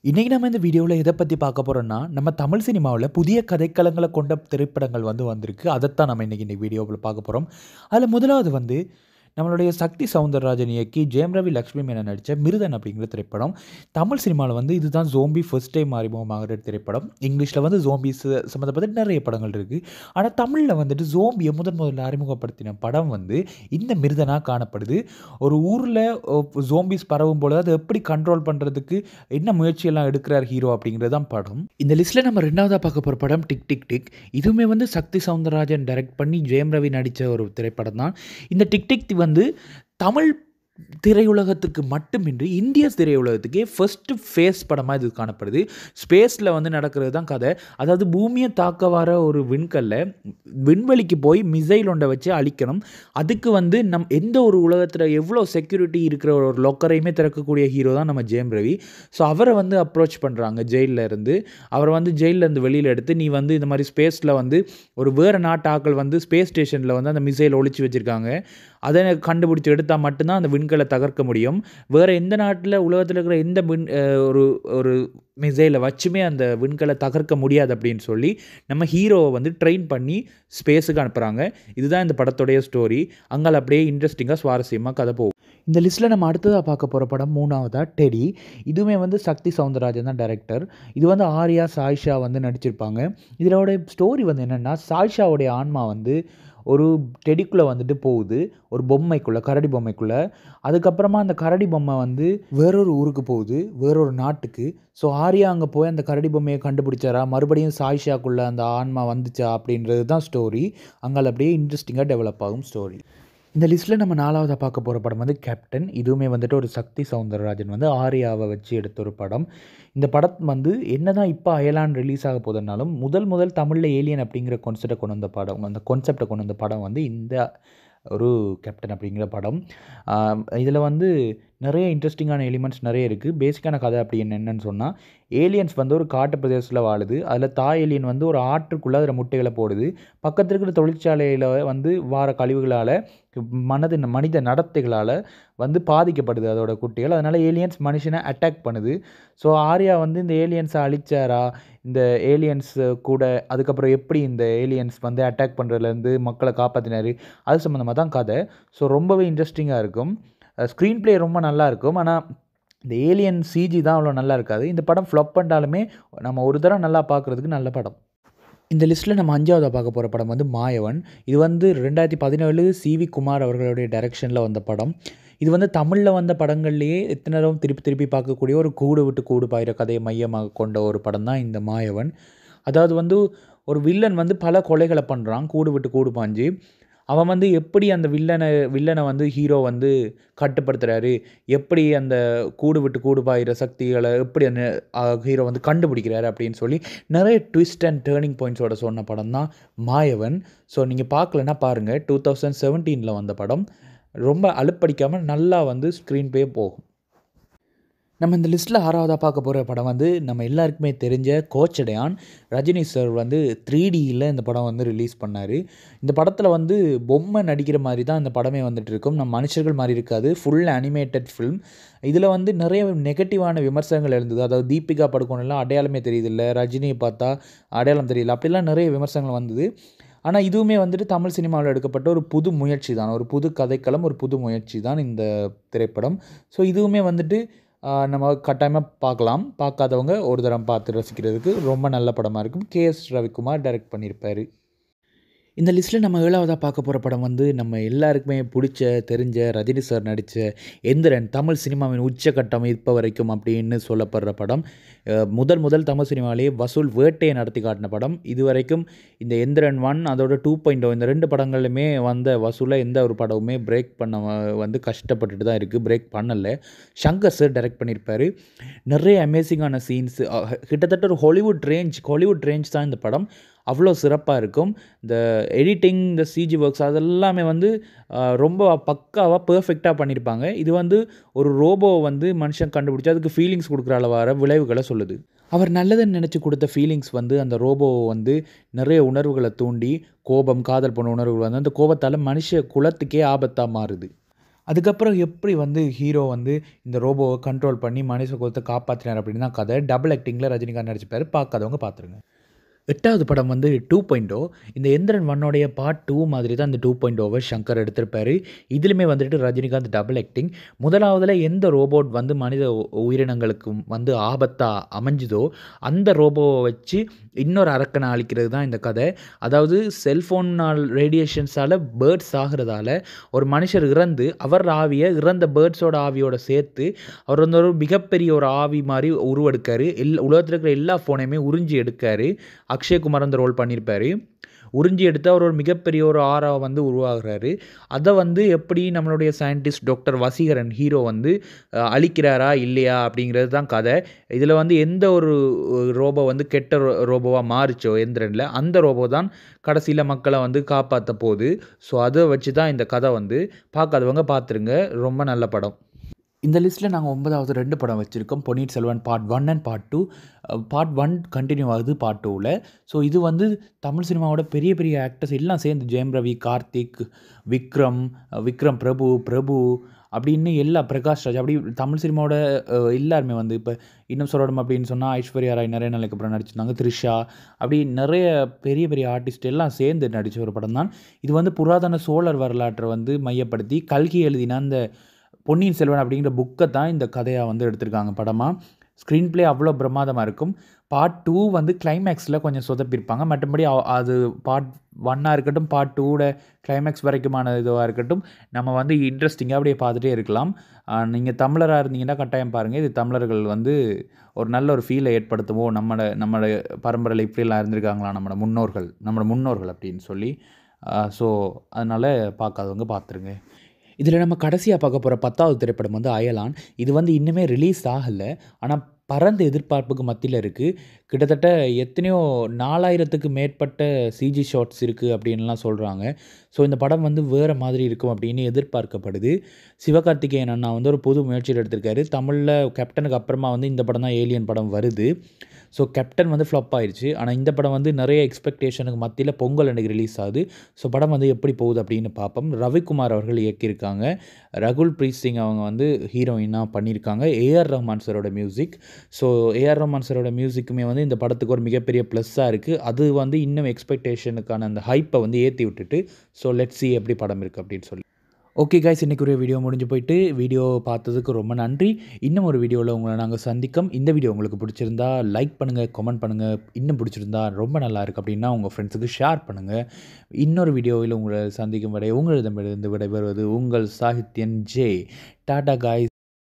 இன்றைக்கி நம்ம இந்த வீடியோவில் எதை பற்றி பார்க்க போகிறோம்னா நம்ம தமிழ் சினிமாவில் புதிய கதைக்களங்களை கொண்ட திரைப்படங்கள் வந்து வந்திருக்கு அதைத்தான் நம்ம இன்றைக்கி இந்த வீடியோவில் பார்க்க போகிறோம் அதில் முதலாவது வந்து நம்மளுடைய சக்தி சவுந்தரராஜன் இயக்கி ஜெயம் ரவி லக்ஷ்மி மேனன் நடித்த மிருதன் அப்படிங்கிற திரைப்படம் தமிழ் சினிமாவில் வந்து இதுதான் ஜோம்பி ஃபர்ஸ்ட் டைம் அறிமுகமாகிற திரைப்படம் இங்கிலீஷில் வந்து ஜோம்பிஸ் சம்மந்தப்பட்ட நிறைய படங்கள் இருக்குது ஆனால் தமிழில் வந்துட்டு ஜோம்பியை முதன் முதல்ல அறிமுகப்படுத்தின படம் வந்து இந்த மிருதனாக காணப்படுது ஒரு ஊரில் ஜோம்பிஸ் பரவும் போது அதை எப்படி கண்ட்ரோல் பண்ணுறதுக்கு என்ன முயற்சியெல்லாம் எடுக்கிறார் ஹீரோ அப்படிங்கிறது தான் படம் இந்த லிஸ்ட்டில் நம்ம ரெண்டாவதாக பார்க்க போகிற படம் டிக் டிக் டிக் இதுவுமே வந்து சக்தி சவுந்தரராஜன் டைரக்ட் பண்ணி ஜெயம் ரவி நடித்த ஒரு திரைப்படம் தான் இந்த டிக் டிக் வந்து தமிழ் திரையுலகத்துக்கு மட்டுமின்றி இந்திய திரையுலகத்துக்கே ஃபஸ்ட்டு ஃபேஸ் படமாக இது காணப்படுது ஸ்பேஸில் வந்து நடக்கிறது தான் கதை அதாவது பூமியை தாக்க வர ஒரு விண்கல்லை விண்வெளிக்கு போய் மிசைல் ஒன்றை வச்சு அழிக்கணும் அதுக்கு வந்து நம் எந்த ஒரு உலகத்தில் எவ்வளோ செக்யூரிட்டி இருக்கிற ஒரு லொக்கரையுமே திறக்கக்கூடிய ஹீரோ தான் நம்ம ஜெயம் ரவி ஸோ அவரை வந்து அப்ரோச் பண்ணுறாங்க ஜெயிலில் இருந்து அவரை வந்து ஜெயிலில் இருந்து வெளியில் எடுத்து நீ வந்து இந்த மாதிரி ஸ்பேஸில் வந்து ஒரு வேறு நாட்டு ஆட்கள் வந்து ஸ்பேஸ் ஸ்டேஷனில் வந்து அந்த மிசைல் ஒழிச்சு வச்சுருக்காங்க அதை கண்டுபிடிச்சி எடுத்தால் மட்டும்தான் அந்த விண்கலை தகர்க்க முடியும் வேறு எந்த நாட்டில் உலகத்தில் இருக்கிற எந்த விண் ஒரு ஒரு மிசைலை வச்சுமே அந்த விண்கலை தகர்க்க முடியாது அப்படின்னு சொல்லி நம்ம ஹீரோவை வந்து ட்ரெயின் பண்ணி ஸ்பேஸுக்கு அனுப்புகிறாங்க இதுதான் இந்த படத்துடைய ஸ்டோரி அங்கே அப்படியே இன்ட்ரெஸ்டிங்காக சுவாரஸ்யமாக கதை போகும் இந்த லிஸ்ட்டில் நம்ம அடுத்ததாக பார்க்க போகிற படம் மூணாவதாக டெடி இதுவுமே வந்து சக்தி சவுந்தரராஜன் தான் டைரக்டர் இது வந்து ஆர்யா சாய்ஷா வந்து நடிச்சிருப்பாங்க இதோட ஸ்டோரி வந்து என்னென்னா சாய்ஷாவுடைய ஆன்மா வந்து ஒரு டெடிக்குள்ளே வந்துட்டு போகுது ஒரு பொம்மைக்குள்ளே கரடி பொம்மைக்குள்ளே அதுக்கப்புறமா அந்த கரடி பொம்மை வந்து வேறொரு ஊருக்கு போகுது வேறொரு நாட்டுக்கு ஸோ ஆர்யா அங்கே போய் அந்த கரடி பொம்மையை கண்டுபிடிச்சாரா மறுபடியும் சாய்ஷாக்குள்ளே அந்த ஆன்மா வந்துச்சா அப்படின்றது தான் ஸ்டோரி அங்கே அப்படியே இன்ட்ரெஸ்டிங்காக டெவலப் ஆகும் ஸ்டோரி இந்த லிஸ்ட்டில் நம்ம நாலாவதாக பார்க்க போகிற படம் வந்து கேப்டன் இதுவுமே வந்துட்டு ஒரு சக்தி சவுந்தரராஜன் வந்து ஆர்யாவை வச்சு எடுத்த ஒரு படம் இந்த படம் வந்து என்ன தான் இப்போ அயலான் ரிலீஸ் ஆக போதுனாலும் முதல் முதல் தமிழில் ஏலியன் அப்படிங்கிற கான்செப்டை கொண்டு வந்த படம் அந்த கான்செப்டை கொண்டு வந்த படம் வந்து இந்த ஒரு கேப்டன் அப்படிங்கிற படம் இதில் வந்து நிறைய இன்ட்ரெஸ்டிங்கான எலிமெண்ட்ஸ் நிறைய இருக்குது பேசிக்கான கதை அப்படி என்னென்னு சொன்னால் ஏலியன்ஸ் வந்து ஒரு காட்டு பிரதேசத்தில் வாழுது அதில் தாய் ஏலியன் வந்து ஒரு ஆற்றுக்குள்ளே அதில் முட்டைகளை போடுது பக்கத்தில் இருக்கிற தொழிற்சாலையில் வந்து வார கழிவுகளால் மனது மனித நடத்தைகளால் வந்து பாதிக்கப்படுது அதோட குட்டிகள் அதனால் ஏலியன்ஸ் மனுஷனை அட்டாக் பண்ணுது ஸோ ஆர்யா வந்து இந்த ஏலியன்ஸை அழிச்சாரா இந்த ஏலியன்ஸ் கூட அதுக்கப்புறம் எப்படி இந்த ஏலியன்ஸ் வந்து அட்டாக் பண்ணுறதுலேருந்து மக்களை காப்பாற்றினார் அது சம்மந்தமாக தான் கதை ஸோ ரொம்பவே இன்ட்ரெஸ்டிங்காக இருக்கும் ஸ்க்ரீன் ப்ளே ரொம்ப நல்லா இருக்கும் ஆனால் இந்த ஏலியன் சிஜி தான் அவ்வளோ நல்லா இருக்காது இந்த படம் ஃப்ளாப் பண்ணிட்டாலுமே நம்ம ஒரு தடவை நல்லா பார்க்குறதுக்கு நல்ல படம் இந்த லிஸ்ட்டில் நம்ம அஞ்சாவதாக பார்க்க போகிற படம் வந்து மாயவன் இது வந்து ரெண்டாயிரத்தி பதினேழு சிவி குமார் அவர்களுடைய டைரக்ஷனில் வந்த படம் இது வந்து தமிழில் வந்த படங்கள்லேயே எத்தனை தடவை திருப்பி திருப்பி பார்க்கக்கூடிய ஒரு கூடு விட்டு கூடு பாயிற கதையை மையமாக கொண்ட ஒரு படம் தான் இந்த மாயவன் அதாவது வந்து ஒரு வில்லன் வந்து பல கொலைகளை பண்ணுறான் கூடு விட்டு கூடு பாஞ்சு அவன் வந்து எப்படி அந்த வில்லனை வில்லனை வந்து ஹீரோ வந்து கட்டுப்படுத்துகிறாரு எப்படி அந்த கூடு விட்டு கூடு பாயிற சக்திகளை எப்படி அந்த ஹீரோ வந்து கண்டுபிடிக்கிறாரு அப்படின்னு சொல்லி நிறைய ட்விஸ்ட் அண்ட் டேர்னிங் பாயிண்ட்ஸோட சொன்ன படம் தான் மாயவன் ஸோ நீங்கள் பார்க்கலன்னா பாருங்கள் டூ தௌசண்ட் செவன்டீனில் வந்த படம் ரொம்ப அலுப்படிக்காமல் நல்லா வந்து ஸ்க்ரீன் பே போகும் நம்ம இந்த லிஸ்ட்டில் ஆறாவதாக பார்க்க போகிற படம் வந்து நம்ம எல்லாருக்குமே தெரிஞ்ச கோச்சடையான் ரஜினி சார் வந்து த்ரீ டியில் இந்த படம் வந்து ரிலீஸ் பண்ணார் இந்த படத்தில் வந்து பொம்மை நடிக்கிற மாதிரி தான் இந்த படமே வந்துட்டு இருக்கும் நம்ம மனுஷர்கள் மாதிரி இருக்காது ஃபுல் அனிமேட்டட் ஃபில்ம் இதில் வந்து நிறைய நெகட்டிவான விமர்சனங்கள் இருந்தது அதாவது தீபிகா படுக்கோனெல்லாம் அடையாளமே தெரியுதில்ல ரஜினியை பார்த்தா அடையாளம் தெரியல அப்படிலாம் நிறைய விமர்சனங்கள் வந்தது ஆனால் இதுவுமே வந்துட்டு தமிழ் சினிமாவில் எடுக்கப்பட்ட ஒரு புது முயற்சி தான் ஒரு புது கதைக்களம் ஒரு புது முயற்சி தான் இந்த திரைப்படம் ஸோ இதுவுமே வந்துட்டு நம்ம கட்டாயமாக பார்க்கலாம் பார்க்காதவங்க ஒரு தரம் பார்த்து ரசிக்கிறதுக்கு ரொம்ப நல்ல படமாக இருக்கும் கே எஸ் ரவிக்குமார் டைரக்ட் பண்ணியிருப்பார் இந்த லிஸ்ட்டில் நம்ம ஏழாவதாக பார்க்க போகிற படம் வந்து நம்ம எல்லாருக்குமே பிடிச்ச தெரிஞ்ச ரஜினி சார் நடித்த எந்திரன் தமிழ் சினிமாவின் உச்சக்கட்டம் இப்போ வரைக்கும் அப்படின்னு சொல்லப்படுற படம் முதல் முதல் தமிழ் சினிமாவிலே வசூல் வேட்டையை நடத்தி காட்டின படம் இது வரைக்கும் இந்த எந்திரன் ஒன் அதோட டூ பாயிண்ட் இந்த ரெண்டு படங்களுமே வந்த வசூலை எந்த ஒரு படமுமே பிரேக் பண்ண வந்து கஷ்டப்பட்டுட்டு தான் இருக்குது பிரேக் பண்ணலை சங்கர் சார் டைரக்ட் பண்ணியிருப்பார் நிறைய அமேசிங்கான சீன்ஸ் கிட்டத்தட்ட ஒரு ஹாலிவுட் ரேஞ்ச் ஹாலிவுட் ரேஞ்ச் தான் இந்த படம் அவ்வளோ சிறப்பாக இருக்கும் இந்த எடிட்டிங் இந்த சிஜி ஒர்க்ஸ் அதெல்லாமே வந்து ரொம்ப பக்காவாக பர்ஃபெக்டாக பண்ணியிருப்பாங்க இது வந்து ஒரு ரோபோ வந்து மனுஷன் கண்டுபிடிச்சி அதுக்கு ஃபீலிங்ஸ் கொடுக்குற அளவார விளைவுகளை சொல்லுது அவர் நல்லதுன்னு நினச்சி கொடுத்த ஃபீலிங்ஸ் வந்து அந்த ரோபோவை வந்து நிறைய உணர்வுகளை தூண்டி கோபம் காதல் போன உணர்வுகள் வந்து அந்த கோபத்தால் மனுஷ குலத்துக்கே ஆபத்தாக மாறுது அதுக்கப்புறம் எப்படி வந்து ஹீரோ வந்து இந்த ரோபோவை கண்ட்ரோல் பண்ணி மனுஷ குலத்தை காப்பாற்றினார் அப்படின்னு தான் கதை டபுள் ஆக்டிங்கில் ரஜினிகாந்த் நடிச்சிருப்பாரு பார்க்காதவங்க பார்த்துருங்க எட்டாவது படம் வந்து டூ பாயிண்ட் இந்த எந்திரன் ஒன்னோடைய பார்ட் டூ மாதிரி தான் இந்த டூ பாயிண்ட் ஓவை சங்கர் எடுத்திருப்பாரு இதுலையுமே வந்துட்டு ரஜினிகாந்த் டபுள் ஆக்டிங் முதலாவதில் எந்த ரோபோட் வந்து மனித உ- உயிரினங்களுக்கு வந்து ஆபத்தாக அமைஞ்சுதோ அந்த ரோபோவை வச்சு இன்னொரு அரக்கனை அழிக்கிறது தான் இந்த கதை அதாவது செல்ஃபோனால் ரேடியேஷன்ஸால் பேர்ட்ஸ் ஆகிறதால ஒரு மனுஷர் இறந்து அவர் ஆவியை இறந்த பேர்ட்ஸோட ஆவியோட சேர்த்து அவர் வந்து ஒரு மிகப்பெரிய ஒரு ஆவி மாதிரி உருவெடுக்காரு எல் உலகத்தில் இருக்கிற எல்லா ஃபோனையுமே உறிஞ்சி எடுக்காரு அக்ஷய்குமார் அந்த ரோல் பண்ணியிருப்பாரு உறிஞ்சி எடுத்து அவர் ஒரு மிகப்பெரிய ஒரு ஆரா வந்து உருவாகுறாரு அதை வந்து எப்படி நம்மளுடைய சயின்டிஸ்ட் டாக்டர் வசீகரன் ஹீரோ வந்து அஹ், அழிக்கிறாரா இல்லையா அப்படிங்கிறது தான் கதை இதில் வந்து எந்த ஒரு ரோபோ வந்து கெட்ட ரோ ரோபோவாக மாறிச்சோ எந்திரனில் அந்த ரோபோ தான் கடைசியில் மக்களை வந்து காப்பாற்ற போகுது ஸோ அதை வச்சு தான் இந்த கதை வந்து பார்க்காதவங்க பார்த்துருங்க ரொம்ப நல்ல படம் இந்த லிஸ்ட்டில் நாங்கள் ஒன்பதாவது ரெண்டு படம் வச்சுருக்கோம் Ponniyin Selvan part one and part two part one continue ஆகுது பார்ட் டூவில் ஸோ இது வந்து தமிழ் சினிமாவோட பெரிய பெரிய ஆக்டர்ஸ் எல்லாம் சேர்ந்து ஜெயம் ரவி கார்த்திக் விக்ரம் அஹ் விக்ரம் பிரபு பிரபு அப்படின்னு எல்லா பிரகாஷ் ராஜ் அப்படி தமிழ் சினிமாவோட அஹ், எல்லாருமே வந்து இப்போ இன்னும் சொல்லணும் அப்படின்னு சொன்னால் ஐஸ்வர்யா ராய் நிறைய நாளைக்கு அப்புறம் நடிச்சிருந்தாங்க த்ரிஷா அப்படி நிறைய பெரிய பெரிய ஆர்டிஸ்ட் எல்லாம் சேர்ந்து நடித்த ஒரு படம் தான் இது வந்து புராதன சோழர் வரலாற்றை வந்து மையப்படுத்தி கல்கி எழுதின அந்த பொன்னியின் செல்வன் அப்படிங்கிற புக்கை தான் இந்த கதையாக வந்து எடுத்திருக்காங்க படமாக ஸ்க்ரீன் ப்ளே அவ்வளோ பிரமாதமாக இருக்கும் பார்ட் டூ வந்து கிளைமேக்ஸில் கொஞ்சம் சொதப்பிருப்பாங்க மற்றபடி அ- அது பார்ட் ஒன்னாக இருக்கட்டும் பார்ட் டூவோட கிளைமேக்ஸ் வரைக்குமான இதுவாக இருக்கட்டும் நம்ம வந்து இன்ட்ரெஸ்டிங்காக அப்படியே பார்த்துட்டே இருக்கலாம் நீங்கள் தமிழராக இருந்தீங்கன்னா கட்டாயம் பாருங்கள் இது தமிழர்கள் வந்து ஒரு நல்ல ஒரு ஃபீலை ஏற்படுத்துவோம் நம்மளோட நம்மளோட பரம்பரையில் இப்படியெல்லாம் இருந்திருக்காங்களா நம்மளோட முன்னோர்கள் நம்மளோட முன்னோர்கள் அப்படின்னு சொல்லி ஸோ அதனால் பார்க்காதவங்க பார்த்துருங்க இதில் நம்ம கடைசியாக பார்க்க போகிற பத்தாவது திரைப்படம் வந்து அயலான் இது வந்து இன்னுமே ரிலீஸ் ஆகலை ஆனால் பரந்த எதிர்பார்ப்புக்கு மத்தியில் இருக்குது கிட்டத்தட்ட எத்தனையோ நாலாயிரத்துக்கு மேற்பட்ட சிஜி ஷாட்ஸ் இருக்குது அப்படின்லாம் சொல்கிறாங்க ஸோ இந்த படம் வந்து வேறு மாதிரி இருக்கும் அப்படின்னு எதிர்பார்க்கப்படுது சிவகார்த்திகேயன் அண்ணா வந்து ஒரு புது முயற்சியில் எடுத்திருக்காரு தமிழில் கேப்டனுக்கு அப்புறமா வந்து இந்த படம் தான் ஏலியன் படம் வருது ஸோ கேப்டன் வந்து ஃப்ளாப் ஆயிடுச்சு ஆனால் இந்த படம் வந்து நிறைய எக்ஸ்பெக்டேஷனுக்கு மத்தியில் பொங்கல் அன்னைக்கு ரிலீஸ் ஆகுது ஸோ படம் வந்து எப்படி போகுது அப்படின்னு பார்ப்போம் ரவிக்குமார் அவர்கள் இயக்கியிருக்காங்க ரகுல் பிரீத் சிங் அவங்க வந்து ஹீரோயினாக பண்ணியிருக்காங்க ஏஆர் ரஹ்மான் சரோட மியூசிக் ஸோ ஏஆர் ரஹ்மான் சரோட மியூசிக்குமே வந்து இந்த படத்துக்கு ஒரு மிகப்பெரிய ப்ளஸ்ஸாக இருக்குது அது வந்து இன்னும் எக்ஸ்பெக்டேஷனுக்கான அந்த ஹைப்பை வந்து ஏற்றி விட்டுட்டு ஸோ லெட் சி எப்படி படம் இருக்குது அப்படின்னு சொல்லி ஓகே காய்ஸ் இன்றைக்கி ஒரு வீடியோ முடிஞ்சு போயிட்டு வீடியோ பார்த்ததுக்கு ரொம்ப நன்றி இன்னும் ஒரு வீடியோவில் உங்களை நாங்கள் சந்திக்கும் இந்த வீடியோ உங்களுக்கு பிடிச்சிருந்தா லைக் பண்ணுங்கள் கமெண்ட் பண்ணுங்கள் இன்னும் பிடிச்சிருந்தா ரொம்ப நல்லா இருக்கு அப்படின்னா உங்கள் ஃப்ரெண்ட்ஸுக்கு ஷேர் பண்ணுங்கள் இன்னொரு வீடியோவில் உங்களை சந்திக்கும் வரை உங்களிடமிருந்து விடைபெறுவது உங்கள் சாகித்யன் ஜே டாடா காய்ஸ்